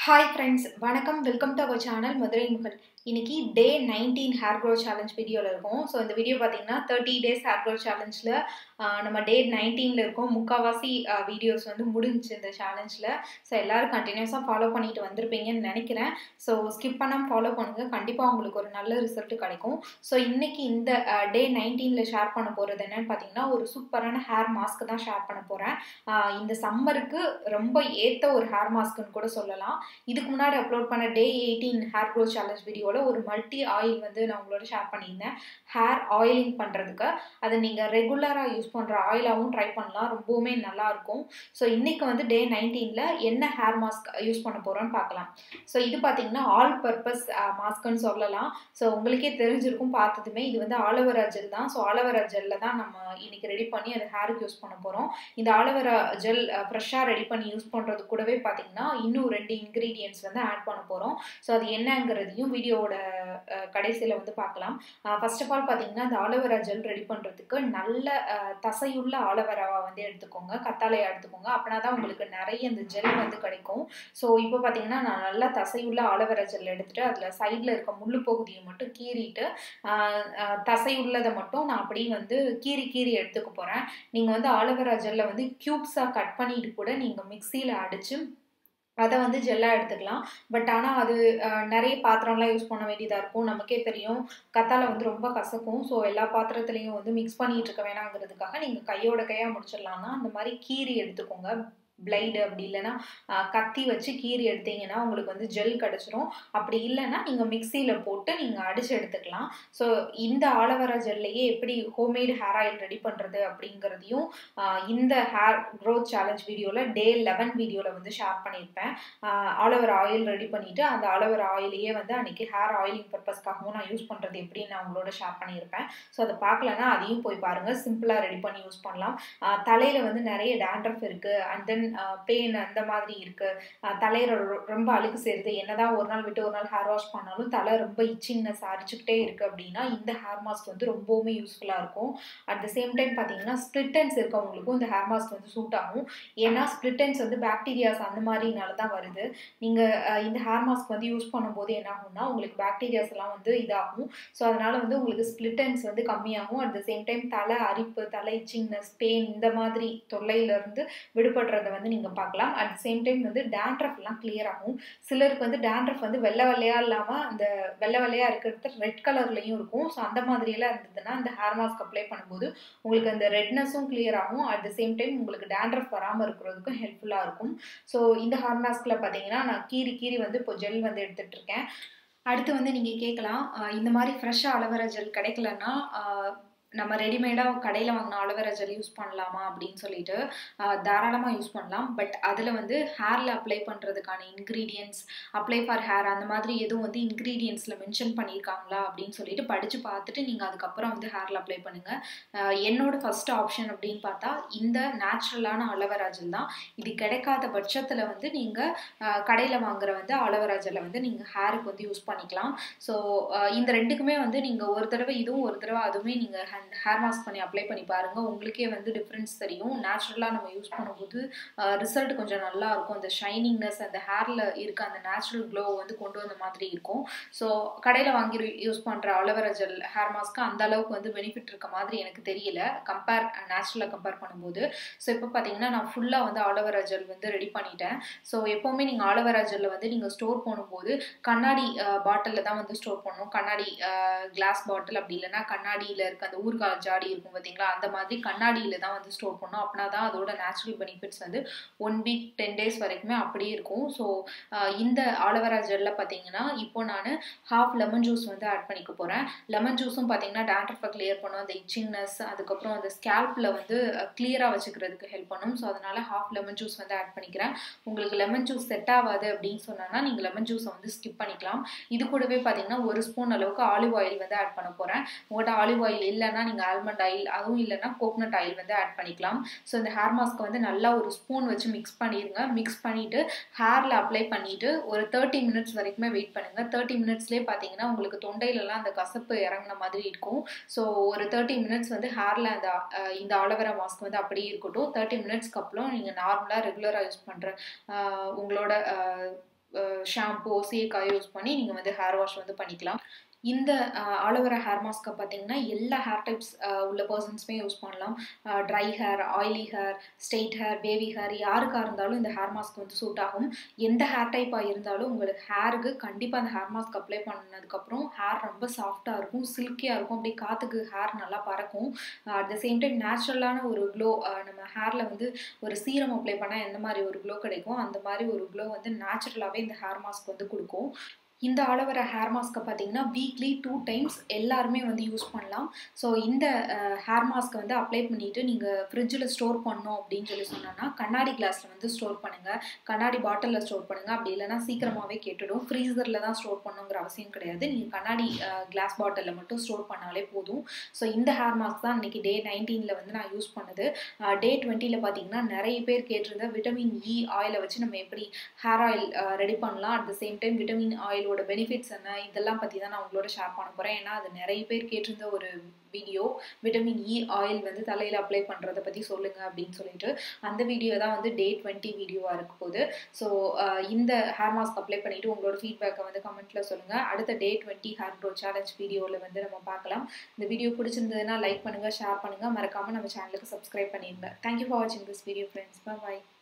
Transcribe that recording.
hi friends வணக்கம் welcome to our channel Madurai Mughal இன்னைக்கு day nineteen hair grow challenge வீடியோவில் இருக்கும் ஸோ இந்த வீடியோ பார்த்தீங்கன்னா தேர்ட்டி டேஸ் ஹேர் க்ரோ சேலஞ்சில் நம்ம டே நைன்டீனில் இருக்கோம் முக்கால்வாசி வீடியோஸ் வந்து முடிஞ்சுச்சு இந்த சேலஞ்சில் ஸோ எல்லோரும் கண்டினியூஸாக ஃபாலோ பண்ணிட்டு வந்திருப்பீங்கன்னு நினைக்கிறேன் ஸோ ஸ்கிப் பண்ணாமல் ஃபாலோ பண்ணுங்கள் கண்டிப்பாக உங்களுக்கு ஒரு நல்ல ரிசல்ட் கிடைக்கும் ஸோ இன்னைக்கு இந்த டே நைன்டீனில் ஷேர் பண்ண போகிறது என்னன்னு பார்த்தீங்கன்னா ஒரு சூப்பரான ஹேர் மாஸ்க் தான் ஷேர் பண்ண போகிறேன் இந்த சம்மருக்கு ரொம்ப ஏற்ற ஒரு ஹேர் மாஸ்க்குன்னு கூட சொல்லலாம் இதுக்கு முன்னாடி அப்லோட் பண்ண day eighteen hair growth challenge வீடியோவில் ஒரு மல்டி ஆயில் வந்து நான் உங்களோட ஷேர் பண்ணியிருந்தேன் ஹேர் ஆயிலிங் பண்ணுறதுக்கு அதை நீங்கள் ரெகுலராக யூஸ் பண்ணுற ஆயிலாகவும் ட்ரை பண்ணலாம் ரொம்பவுமே நல்லாயிருக்கும் ஸோ இன்றைக்கி வந்து டே நைன்டீனில் என்ன ஹேர் மாஸ்க் யூஸ் பண்ண போகிறோன்னு பார்க்கலாம் ஸோ இது பார்த்தீங்கன்னா ஆல் பர்பஸ் மாஸ்க்குன்னு சொல்லலாம் ஸோ உங்களுக்கே தெரிஞ்சிருக்கும் பார்த்ததுமே இது வந்து ஆலோவேரா ஜெல் தான் ஸோ ஆலோவேரா ஜெல்லில் தான் நம்ம இன்றைக்கி ரெடி பண்ணி அதை ஹேருக்கு யூஸ் பண்ண போகிறோம் இந்த ஆலோவேரா ஜெல் ஃப்ரெஷ்ஷாக ரெடி பண்ணி யூஸ் பண்ணுறது கூடவே பார்த்தீங்கன்னா இன்னும் ரெண்டு இன்க்ரீடியன்ட்ஸ் வந்து ஆட் பண்ண போகிறோம் ஸோ அது என்னங்கிறதையும் வீடியோவோட கடைசியில் வந்து பார்க்கலாம் ஃபர்ஸ்ட் ஆஃப் ஆல் பார்த்தீங்கன்னா இந்த ஆலோவேரா ஜெல் ரெடி பண்ணுறதுக்கு நல்ல தசையுள்ள ஆலோவேராவை வந்து எடுத்துக்கோங்க கத்தாழையை எடுத்துக்கோங்க அப்படின்னா தான் உங்களுக்கு நிறைய இந்த ஜெல் வந்து கிடைக்கும் ஸோ இப்போ பார்த்தீங்கன்னா நான் நல்லா தசையுள்ள ஆலோவேரா ஜெல் எடுத்துகிட்டு அதில் சைடில் இருக்க முள்ளு பகுதியை மட்டும் கீறிட்டு தசையுள்ளதை மட்டும் நான் அப்படியே வந்து கீறி கீறி எடுத்துக்க போகிறேன் நீங்கள் வந்து ஆலோவேரா ஜெல்லை வந்து க்யூப்ஸாக கட் பண்ணிட்டு கூட நீங்கள் மிக்சியில் அடித்து அதை வந்து ஜெல்லாக எடுத்துக்கலாம் பட் ஆனால் அது நிறைய பாத்திரம்லாம் யூஸ் பண்ண வேண்டியதாக இருக்கும் நமக்கே தெரியும் கத்தால வந்து ரொம்ப கசக்கும் ஸோ எல்லா பாத்திரத்துலேயும் வந்து மிக்ஸ் பண்ணிகிட்டு இருக்க வேணாங்கிறதுக்காக நீங்கள் கையோட கையாக முடிச்சிடலாம்னா அந்த மாதிரி கீரி எடுத்துக்கோங்க பிளைடு அப்படி இல்லைன்னா கத்தி வச்சு கீறி எடுத்தீங்கன்னா உங்களுக்கு வந்து ஜெல் கிடச்சிரும் அப்படி இல்லைன்னா நீங்கள் மிக்சியில் போட்டு நீங்கள் அடித்து எடுத்துக்கலாம் ஸோ இந்த ஆலோவேரா ஜெல்லையே எப்படி ஹோம்மேடு ஹேர் ஆயில் ரெடி பண்ணுறது அப்படிங்கிறதையும் இந்த ஹேர் க்ரோத் சேலஞ்ச் வீடியோவில் டே லெவன் வீடியோவில் வந்து ஷேர் பண்ணியிருப்பேன் ஆலோவேரா ஆயில் ரெடி பண்ணிவிட்டு அந்த ஆலோவேரா ஆயிலையே வந்து அன்றைக்கி ஹேர் ஆயிலிங் பர்பஸ்க்காகவும் நான் யூஸ் பண்ணுறது எப்படின்னு நான் உங்களோட ஷேர் பண்ணியிருப்பேன் ஸோ அதை பார்க்கலன்னா அதையும் போய் பாருங்கள் சிம்பிளாக ரெடி பண்ணி யூஸ் பண்ணலாம் தலையில் வந்து நிறைய டேண்ட்ரஃப் இருக்குது அண்ட் தென் பெயின் அந்த மாதிரி இருக்குது தலையில் ரொம்ப அழுக்கு சேருது என்னதான் ஒரு நாள் விட்டு ஒரு நாள் ஹேர் வாஷ் பண்ணாலும் தலை ரொம்ப இச்சிங்னஸ் அரிச்சுக்கிட்டே இருக்குது அப்படின்னா இந்த ஹேர் மாஸ்க் வந்து ரொம்பவுமே யூஸ்ஃபுல்லாக இருக்கும் அட் த சேம் டைம் பார்த்தீங்கன்னா ஸ்ப்ளிட்டன்ஸ் இருக்கவங்களுக்கும் இந்த ஹேர் மாஸ்க் வந்து சூட் ஆகும் ஏன்னா ஸ்ப்ளிட்டன்ஸ் வந்து பாக்டீரியாஸ் அந்த மாதிரினால தான் வருது நீங்கள் இந்த ஹேர் மாஸ்க் வந்து யூஸ் பண்ணும்போது என்ன ஆகும்னா உங்களுக்கு பாக்டீரியாஸ் எல்லாம் வந்து இதாகும் ஸோ அதனால் வந்து உங்களுக்கு ஸ்ப்ளிட்டன்ஸ் வந்து கம்மியாகும் அட் த சேம் டைம் தலை அரிப்பு தலை இச்சிங்னஸ் பெயின் இந்த மாதிரி தொல்லையிலேருந்து விடுபடுறதை வந்து நீங்கள் பார்க்கலாம் அட் த சேம் டைம் வந்து டேண்ட்ரஃப்லாம் கிளியர் ஆகும் சிலருக்கு வந்து டேண்ட்ரஃப் வந்து வெள்ளை வெள்ளையாக இல்லாமல் அந்த வெள்ளை வெள்ளையாக இருக்கிறது ரெட் கலர்லையும் இருக்கும் ஸோ அந்த மாதிரியெல்லாம் இருந்ததுன்னா அந்த ஹேர் மாஸ்க் அப்ளை பண்ணும்போது உங்களுக்கு அந்த ரெட்னஸும் கிளியர் ஆகும் அட் த சேம் டைம் உங்களுக்கு டேண்ட்ரஃப் வராமல் இருக்கிறதுக்கும் ஹெல்ப்ஃபுல்லாக இருக்கும் ஸோ இந்த ஹேர் மாஸ்கில் பார்த்தீங்கன்னா நான் கீறி கீறி வந்து இப்போ ஜெல் வந்து எடுத்துகிட்டு இருக்கேன் அடுத்து வந்து நீங்கள் கேட்கலாம் இந்த மாதிரி ஃப்ரெஷ்ஷாக அலோவேரா ஜெல் கிடைக்கலன்னா நம்ம ரெடிமேடாக கடையில் வாங்கின அலோவேரா ஜெல் யூஸ் பண்ணலாமா அப்படின்னு சொல்லிட்டு தாராளமாக யூஸ் பண்ணலாம் பட் அதில் வந்து ஹேரில் அப்ளை பண்ணுறதுக்கான இன்க்ரீடியன்ஸ் அப்ளை ஃபார் ஹேர் அந்த மாதிரி எதுவும் வந்து இன்க்ரீடியன்ஸில் மென்ஷன் பண்ணியிருக்காங்களா அப்படின்னு சொல்லிட்டு படித்து பார்த்துட்டு நீங்கள் அதுக்கப்புறம் வந்து ஹேரில் அப்ளை பண்ணுங்கள் என்னோட ஃபஸ்ட் ஆப்ஷன் அப்படின்னு பார்த்தா இந்த நேச்சுரலான அலோவேரா ஜெல் தான் இது கிடைக்காத பட்சத்தில் வந்து நீங்கள் கடையில் வாங்குற வந்து அலோவேரா ஜெல்லை வந்து நீங்கள் ஹேருக்கு வந்து யூஸ் பண்ணிக்கலாம் ஸோ இந்த ரெண்டுக்குமே வந்து நீங்கள் ஒரு தடவை இதுவும் ஒரு தடவை அதுவுமே நீங்கள் ஹேண்ட் ஹேர் மாஸ்க் பண்ணி அப்ளை பண்ணி பாருங்கள் உங்களுக்கே வந்து டிஃப்ரென்ஸ் தெரியும் நேச்சுரலாக நம்ம யூஸ் பண்ணும்போது ரிசல்ட் கொஞ்சம் நல்லா இருக்கும் அந்த ஷைனிங்னஸ் அந்த ஹேரில் இருக்க அந்த நேச்சுரல் க்ளோ வந்து கொண்டு வந்த மாதிரி இருக்கும் ஸோ கடையில் வாங்கி யூஸ் பண்ணுற அலோவேரா ஜெல் ஹேர் மாஸ்க்கு அந்த அளவுக்கு வந்து பெனிஃபிட் இருக்க மாதிரி எனக்கு தெரியல கம்பேர் நேச்சுரலாக கம்பேர் பண்ணும்போது ஸோ இப்போ பார்த்தீங்கன்னா நான் ஃபுல்லாக வந்து அலோவேரா ஜெல் வந்து ரெடி பண்ணிட்டேன் ஸோ எப்போவுமே நீங்கள் அலோவேரா ஜெல்லை வந்து நீங்கள் ஸ்டோர் பண்ணும்போது கண்ணாடி பாட்டிலில் தான் வந்து ஸ்டோர் பண்ணணும் கண்ணாடி கிளாஸ் பாட்டில் அப்படி இல்லைன்னா கண்ணாடியில் இருக்க அந்த ஊறுகாய் ஜாடி இருக்கும் பார்த்தீங்களா அந்த மாதிரி கண்ணாடியில் தான் வந்து ஸ்டோர் பண்ணணும் அப்படின்னா தான் அதோட நேச்சுரல் பெனிஃபிட்ஸ் வந்து ஒன் வீக் டென் டேஸ் வரைக்குமே அப்படியே இருக்கும் ஸோ இந்த ஆலோவேரா ஜெல்ல பார்த்தீங்கன்னா இப்போ நான் ஹாஃப் லெமன் ஜூஸ் வந்து ஆட் பண்ணிக்க போகிறேன் லெமன் ஜூஸும் பார்த்தீங்கன்னா டேண்ட்ரஃபை கிளியர் பண்ணும் அந்த இச்சிங்னஸ் அதுக்கப்புறம் அந்த ஸ்கேல்பில் வந்து கிளியராக வச்சுக்கிறதுக்கு ஹெல்ப் பண்ணும் ஸோ அதனால் ஹாஃப் லெமன் ஜூஸ் வந்து ஆட் பண்ணிக்கிறேன் உங்களுக்கு லெமன் ஜூஸ் செட் ஆகாது அப்படின்னு சொன்னால் நீங்கள் லெமன் ஜூஸை வந்து ஸ்கிப் பண்ணிக்கலாம் இது கூடவே பார்த்தீங்கன்னா ஒரு ஸ்பூன் அளவுக்கு ஆலிவ் ஆயில் வந்து ஆட் பண்ண போகிறேன் உங்கள்கிட்ட ஆலிவ் ஆயில் இல்லைன்னா நீங்கள் ஆல்மண்ட் ஆயில் அதுவும் இல்லைன்னா கோகனட் ஆயில் வந்து ஆட் பண்ணிக்கலாம் ஸோ இந்த ஹேர் மாஸ்க்கை வந்து நல்லா ஒரு ஸ்பூன் வச்சு மிக்ஸ் பண்ணிடுங்க மிக்ஸ் பண்ணிவிட்டு ஹேரில் அப்ளை பண்ணிவிட்டு ஒரு தேர்ட்டி மினிட்ஸ் வரைக்குமே வெயிட் பண்ணுங்கள் தேர்ட்டி மினிட்ஸ்லேயே பார்த்தீங்கன்னா உங்களுக்கு தொண்டையிலலாம் அந்த கசப்பு இறங்கின மாதிரி இருக்கும் ஸோ ஒரு தேர்ட்டி மினிட்ஸ் வந்து ஹேரில் அந்த இந்த ஆலோவேரா மாஸ்க் வந்து அப்படியே இருக்கட்டும் தேர்ட்டி மினிட்ஸ்க்கு அப்புறம் நீங்கள் நார்மலாக ரெகுலராக யூஸ் பண்ணுற உங்களோட ஷாம்போ சீக்காய் யூஸ் பண்ணி நீங்கள் வந்து ஹேர் வாஷ் வந்து பண்ணிக்கலாம் இந்த ஆலோவேரா ஹேர் மாஸ்க்கை பார்த்தீங்கன்னா எல்லா ஹேர் டைப்ஸ் உள்ள பர்சன்ஸுமே யூஸ் பண்ணலாம் dry hair oily hair straight hair baby hair யாருக்காக இருந்தாலும் இந்த ஹேர் மாஸ்க் வந்து சூட் ஆகும் எந்த ஹேர் டைப்பாக இருந்தாலும் உங்களுக்கு ஹேருக்கு கண்டிப்பாக அந்த ஹேர் மாஸ்க் அப்ளை பண்ணதுக்கப்புறம் ஹேர் ரொம்ப சாஃப்டாக இருக்கும் சில்கியாக இருக்கும் அப்படியே காற்றுக்கு ஹேர் நல்லா பறக்கும் அட் த சேம் டைம் நேச்சுரலான ஒரு க்ளோ நம்ம ஹேரில் வந்து ஒரு சீரம் அப்ளை பண்ணால் எந்த மாதிரி ஒரு க்ளோ கிடைக்கும் அந்த மாதிரி ஒரு க்ளோ வந்து நேச்சுரலாகவே இந்த ஹேர் மாஸ்க் வந்து கொடுக்கும் இந்த ஆலோவேரா ஹேர் மாஸ்க்கை பார்த்தீங்கன்னா வீக்லி டூ டைம்ஸ் எல்லாருமே வந்து யூஸ் பண்ணலாம் ஸோ இந்த ஹேர் மாஸ்க்கை வந்து அப்ளை பண்ணிவிட்டு நீங்கள் ஃப்ரிட்ஜில் ஸ்டோர் பண்ணோம் அப்படின்னு சொல்லி சொன்னோன்னா கண்ணாடி கிளாஸில் வந்து ஸ்டோர் பண்ணுங்கள் கண்ணாடி பாட்டிலில் ஸ்டோர் பண்ணுங்கள் அப்படி இல்லைனா சீக்கிரமாகவே கெட்டுடும் ஃப்ரீசரில் தான் ஸ்டோர் பண்ணுங்கிற அவசியம் கிடையாது நீங்கள் கண்ணாடி கிளாஸ் பாட்டிலில் மட்டும் ஸ்டோர் பண்ணாலே போதும் ஸோ இந்த ஹேர் மாஸ்க் தான் இன்றைக்கி டே நைன்டீனில் வந்து நான் யூஸ் பண்ணது டே டுவெண்ட்டியில் பார்த்தீங்கன்னா நிறைய பேர் கேட்டிருந்த விட்டமின் இ ஆயிலை வச்சு நம்ம எப்படி ஹேர் ஆயில் ரெடி பண்ணலாம் at the same time vitamin oil ஆயிலோட பெனிஃபிட்ஸ் என்ன இதெல்லாம் பற்றி தான் நான் உங்களோட ஷேர் பண்ண போகிறேன் ஏன்னா அது நிறைய பேர் கேட்டிருந்த ஒரு வீடியோ விட்டமின் இ ஆயில் வந்து தலையில் அப்ளை பண்ணுறதை பற்றி சொல்லுங்கள் அப்படின்னு சொல்லிட்டு அந்த வீடியோ தான் வந்து டே டுவெண்ட்டி வீடியோவாக இருக்க போகுது ஸோ இந்த ஹேர் மாஸ்க் அப்ளை பண்ணிவிட்டு உங்களோட ஃபீட்பேக்கை வந்து கமெண்ட்டில் சொல்லுங்கள் அடுத்த day twenty hair grow challenge வீடியோவில் வந்து நம்ம பார்க்கலாம் இந்த வீடியோ பிடிச்சிருந்ததுன்னா லைக் பண்ணுங்கள் ஷேர் பண்ணுங்கள் மறக்காமல் நம்ம சேனலுக்கு சப்ஸ்கிரைப் பண்ணிடுங்க தேங்க்யூ ஃபார் வாட்சிங் திஸ் வீடியோ ஃப்ரெண்ட்ஸ் பாய்